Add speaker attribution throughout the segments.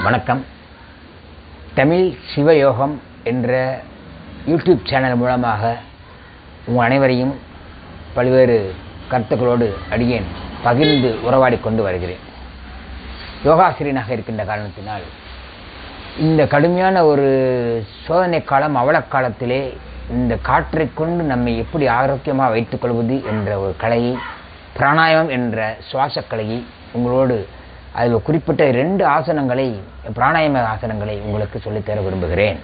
Speaker 1: வணக்கம் தமிழ் சிவயோகம் என்ற யூடியூப் சேனல் மூலமாக உங்கள் அனைவரையும் பல்வேறு கருத்துக்களோடு அடியேன் பகிர்ந்து உறவாடி கொண்டு வருகிறேன் யோகாசிரியனாக இருக்கின்ற காரணத்தினால் இந்த கடுமையான ஒரு சோதனை காலம் அவலக்காலத்திலே இந்த காற்றை கொண்டு நம்மை எப்படி ஆரோக்கியமாக வைத்துக் கொள்வது என்ற ஒரு கலையை பிராணாயாமம் என்ற சுவாச கலையை உங்களோடு அதில் குறிப்பிட்ட ரெண்டு ஆசனங்களை பிராணாயாம ஆசனங்களை உங்களுக்கு சொல்லித்தர விரும்புகிறேன்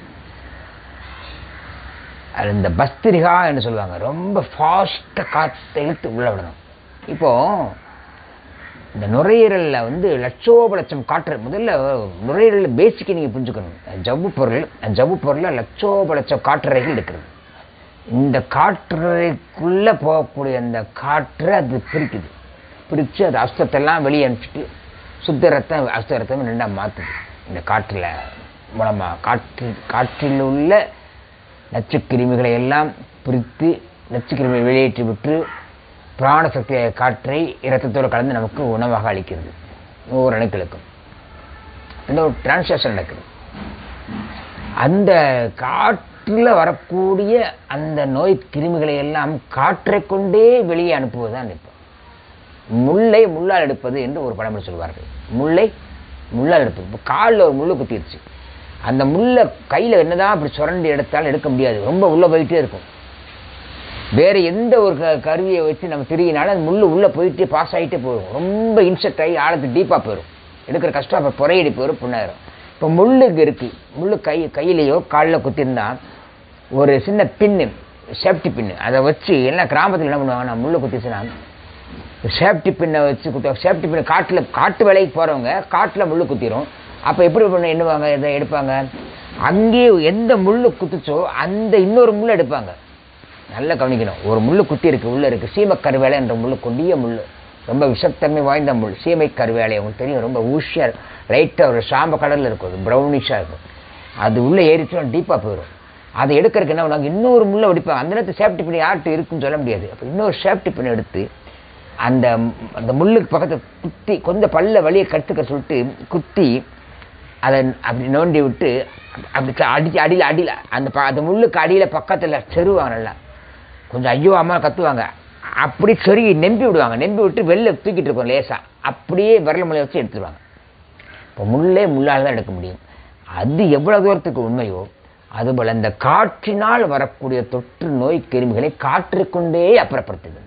Speaker 1: அது இந்த பஸ்திரிகா என்று சொல்லுவாங்க ரொம்ப ஃபாஸ்ட்டாக காற்றை இழுத்து உள்ள விடணும் இப்போ இந்த நுரையீரலில் வந்து லட்சோப லட்சம் காற்று முதல்ல நுரையீரலில் பேசிக்கை நீங்கள் புரிஞ்சுக்கணும் ஜவ்வு பொருள் ஜவ்வு பொருளில் லட்சோப லட்சம் காற்றறைகள் இருக்கிறது இந்த காற்றறைக்குள்ளே போகக்கூடிய அந்த காற்றை அது பிரிக்குது பிரித்து அது அஸ்தத்தெல்லாம் வெளியே அனுப்பிச்சிட்டு சுத்த ரத்தம் அஸ்த ரத்தம் ரெண்டாக மாற்றுது இந்த காற்றில் மூலமாக காற்று காற்றில் உள்ள நச்சுக்கிருமிகளை எல்லாம் பிரித்து நச்சுக்கிருமிகளை வெளியேற்றி விட்டு பிராணசக்தி காற்றை இரத்தத்தோடு கலந்து நமக்கு உணவாக அளிக்கிறது ஒவ்வொரு அணுக்களுக்கும் இந்த ஒரு டிரான்சாக்ஷன் நடக்குது அந்த காற்றில் வரக்கூடிய அந்த நோய் கிருமிகளை எல்லாம் காற்றை கொண்டே வெளியே அனுப்புவது தான் இப்போ முல்லை முள்ளால் எடுப்பது என்று ஒரு பழமொழி சொல்வார்கள் முல்லை முள்ளால் எடுப்பது இப்போ காலில் ஒரு முள்ளு குத்திருச்சு அந்த முள்ளை கையில் என்னதான் அப்படி சுரண்டி எடுத்தாலும் எடுக்க முடியாது ரொம்ப உள்ளே போயிட்டே இருக்கும் வேறு எந்த ஒரு க கருவியை வச்சு நம்ம திரியினாலும் அது முள் உள்ளே போயிட்டே பாஸ் ஆகிட்டே போயிடும் ரொம்ப இன்செக்ட் ஆகி ஆழத்து டீப்பாக போயிடும் எடுக்கிற கஷ்டம் அப்போ புறையடி போயிடும் புண்ணாயிரும் இப்போ முள்ளுக்கு இருக்குது முள் கை கையிலையோ காலில் குத்திருந்தா ஒரு சின்ன பின்னு சேஃப்டி பின்னு அதை வச்சு எல்லாம் கிராமத்தில் என்ன பண்ணுவாங்க நான் முள்ளு குத்திச்சுன்னா சேஃப்டி பின்னை வச்சு குத்த சேஃப்டி பின்னை காட்டில் காட்டு வேலைக்கு போகிறவங்க காட்டில் முள்ளு குத்திரும் அப்போ எப்படி பண்ண எண்ணுவாங்க இதை எடுப்பாங்க அங்கேயே எந்த முள் குத்துச்சோ அந்த இன்னொரு முள் எடுப்பாங்க நல்லா கவனிக்கணும் ஒரு முள் குத்தி இருக்குது உள்ளே இருக்குது சீமை கருவேலை என்ற முள் கொடிய முள் ரொம்ப விஷத்தன்மை வாய்ந்த முள் சீமை கருவேலை உங்களுக்கு தெரியும் ரொம்ப ஊஷியாக லைட்டாக ஒரு சாம்ப கடலில் இருக்கும் அது ப்ரௌனிஷாக இருக்கும் அது உள்ளே ஏறிச்சுன்னா டீப்பாக போயிடும் அதை எடுக்கிறதுக்கு என்ன பண்ணுவாங்க இன்னொரு முள்ளை வெடிப்பாங்க அந்த நேரத்தில் சேஃப்டி பண்ணி யார்கிட்ட இருக்குன்னு சொல்ல முடியாது அப்போ இன்னொரு சேஃப்டி பண்ணி எடுத்து அந்த அந்த முள்ளுக்கு பக்கத்தில் குத்தி கொஞ்சம் பல்ல வழியை கற்றுக்க சொல்லிட்டு குத்தி அதை அப்படி நோண்டி விட்டு அப்படி அடிச்சு அடியில் அடியில் அந்த ப அந்த முள்ளுக்கு அடியில் பக்கத்தில் செருவாங்க நல்லா கொஞ்சம் ஐயோ அம்மா கத்துவாங்க அப்படி சொருகி நெம்பி விடுவாங்க நெம்பி விட்டு வெளில தூக்கிட்டு இருக்கோம் லேசாக அப்படியே விரல முளைய வச்சு எடுத்துருவாங்க இப்போ முள்ளே முள்ளால் தான் எடுக்க முடியும் அது எவ்வளோ தூரத்துக்கு உண்மையோ அதுபோல் அந்த காற்றினால் வரக்கூடிய தொற்று நோய் கிருமிகளை காற்று கொண்டே அப்புறப்படுத்துகிறது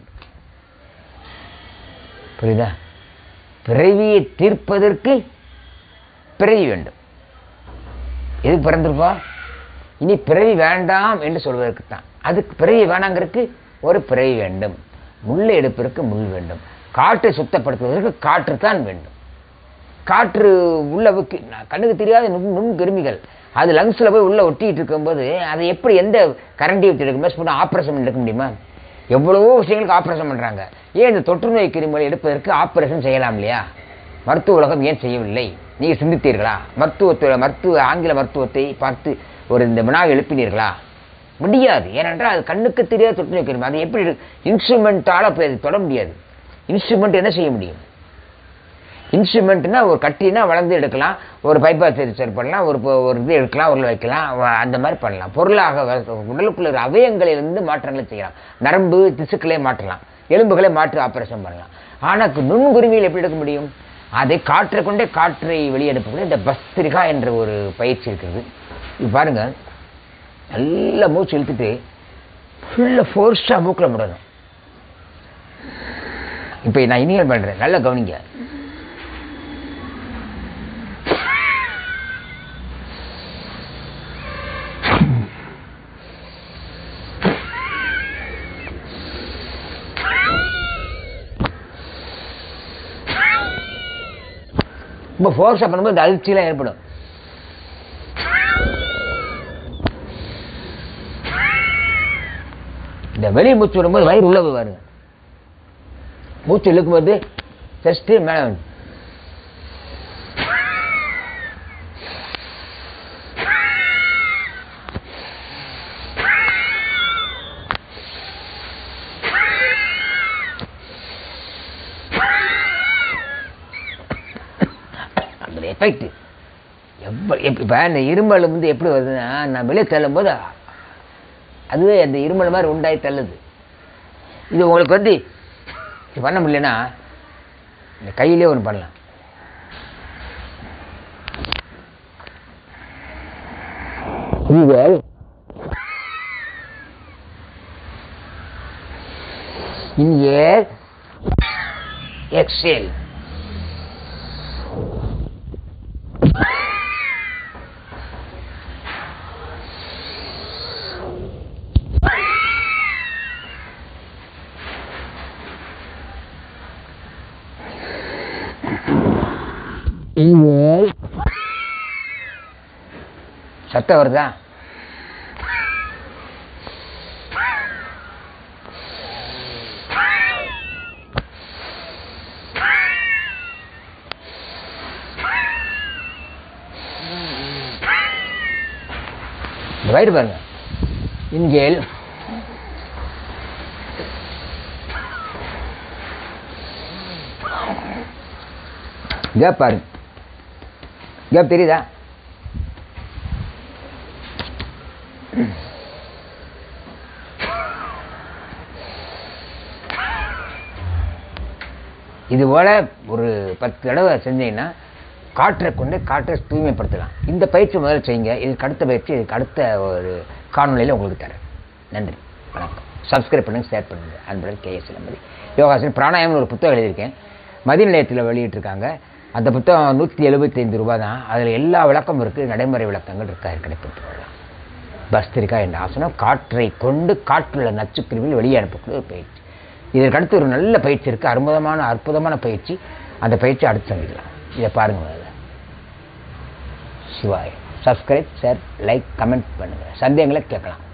Speaker 1: புரியுதா பிறவியை தீர்ப்பதற்கு பிறவி வேண்டும் எதுக்கு பிறந்திருப்போம் இனி பிறவி வேண்டாம் என்று சொல்வதற்கு தான் அதுக்கு பிறவி வேணாங்கிறதுக்கு ஒரு பிறவி வேண்டும் முள்ளை எடுப்பதற்கு முள் வேண்டும் காற்றை சுத்தப்படுத்துவதற்கு காற்று தான் வேண்டும் காற்று உள்ள கண்ணுக்கு தெரியாத நுண் நுண் கிருமிகள் அது லங்ஸில் போய் உள்ளே ஒட்டிகிட்டு இருக்கும்போது அதை எப்படி எந்த கரண்டி வச்சு எடுக்க மெஸ் பண்ண ஆப்ரேஷன் எடுக்க முடியுமா எவ்வளவோ விஷயங்களுக்கு ஆப்ரேஷன் பண்ணுறாங்க ஏன் இந்த தொற்று நோய் கிருமிகளை எடுப்பதற்கு ஆப்ரேஷன் செய்யலாம் இல்லையா மருத்துவ உலகம் ஏன் செய்யவில்லை நீங்கள் சிந்தித்தீர்களா மருத்துவத்தோட மருத்துவ ஆங்கில மருத்துவத்தை பார்த்து ஒரு இந்த வினாவை எழுப்பினீர்களா முடியாது ஏனென்றால் அது கண்ணுக்கு தெரியாத தொற்று நோய் கிருமி அது எப்படி இன்ஸ்ட்ருமெண்ட்டால் போய் அது தொட முடியாது இன்ஸ்ட்ருமெண்ட் என்ன செய்ய முடியும் இன்ஸ்ட்ருமெண்ட்னா ஒரு கட்டினா வளர்ந்து எடுக்கலாம் ஒரு பைபாஸ் சரி பண்ணலாம் ஒரு ஒரு இது எடுக்கலாம் ஒரு வைக்கலாம் அந்த மாதிரி பண்ணலாம் பொருளாக உடலுக்குள்ள ஒரு அவயங்களிலிருந்து மாற்றங்களை செய்யலாம் நரம்பு திசுக்களை மாற்றலாம் எலும்புகளை மாற்றி ஆப்ரேஷன் பண்ணலாம் ஆனால் நுண்குருவிகள் எப்படி எடுக்க முடியும் அதை காற்றை கொண்டே காற்றை வெளியெடுப்பது இந்த பஸ்திரிகா என்ற ஒரு பயிற்சி இருக்கிறது இது பாருங்க நல்ல மூச்சு இழுத்துட்டு ஃபுல்லாக ஃபோர்ஸாக மூக்கில் முடணும் இப்போ நான் இனியல் பண்ணுறேன் நல்லா கவனிங்க ரொம்ப ஃபோர்ஸாக பண்ணும்போது இந்த அதிர்ச்சியெலாம் ஏற்படும் இந்த வெளியே மூச்சு விடும்போது வயிறு உள்ள போய் பாருங்க மூச்சு இழுக்கும்போது செஸ்ட்டு மேலே வந்து அந்த எஃபெக்ட் ரொம்ப இப்போ இந்த இருமல் வந்து எப்படி வருதுன்னா நான் வெளியே தள்ளும்போது அதுவே அந்த இருமல் மாதிரி உண்டாகி தள்ளுது இது உங்களுக்கு வந்து இது பண்ண முடியலன்னா இந்த கையிலே ஒன்று பண்ணலாம் நீங்கள் இங்கே எக்ஸேல் இங்கே சத்தம் வருதா இந்த வயிறு பாருங்க இன்கேல் கேப் பாருங்க கேப் தெரியுதா இது போல ஒரு பத்து தடவை செஞ்சீங்கன்னா காற்றை கொண்டு காற்றை தூய்மைப்படுத்தலாம் இந்த பயிற்சி முதல்ல செய்யுங்க இதுக்கு அடுத்த பயிற்சி இதுக்கு அடுத்த ஒரு காணொலியில் உங்களுக்கு தரேன் நன்றி வணக்கம் சப்ஸ்கிரைப் பண்ணுங்க ஷேர் பண்ணுங்க அன்புடன் கே எஸ் இளமதி யோகாசன் பிராணாயம்னு ஒரு புத்தகம் எழுதியிருக்கேன் மதிய நிலையத்தில் வெளியிட்டிருக்காங்க அந்த புத்தகம் நூற்றி எழுபத்தைந்து ரூபாய் தான் அதில் எல்லா விளக்கமும் இருக்குது நடைமுறை விளக்கங்கள் இருக்கா கிடைப்பது பஸ்திரிகா என்ற ஆசனம் காற்றை கொண்டு காற்றுள்ள நச்சுக்கிருமியில் வெளியே அனுப்பக்கூடிய ஒரு பயிற்சி இதற்கடுத்து ஒரு நல்ல பயிற்சி இருக்குது அற்புதமான அற்புதமான பயிற்சி அந்த பயிற்சி அடுத்து சந்திக்கலாம் இதை பாருங்கள் முதல்ல சிவாய் சப்ஸ்கிரைப் ஷேர் லைக் கமெண்ட் பண்ணுங்கள் சந்தேகங்களை கேட்கலாம்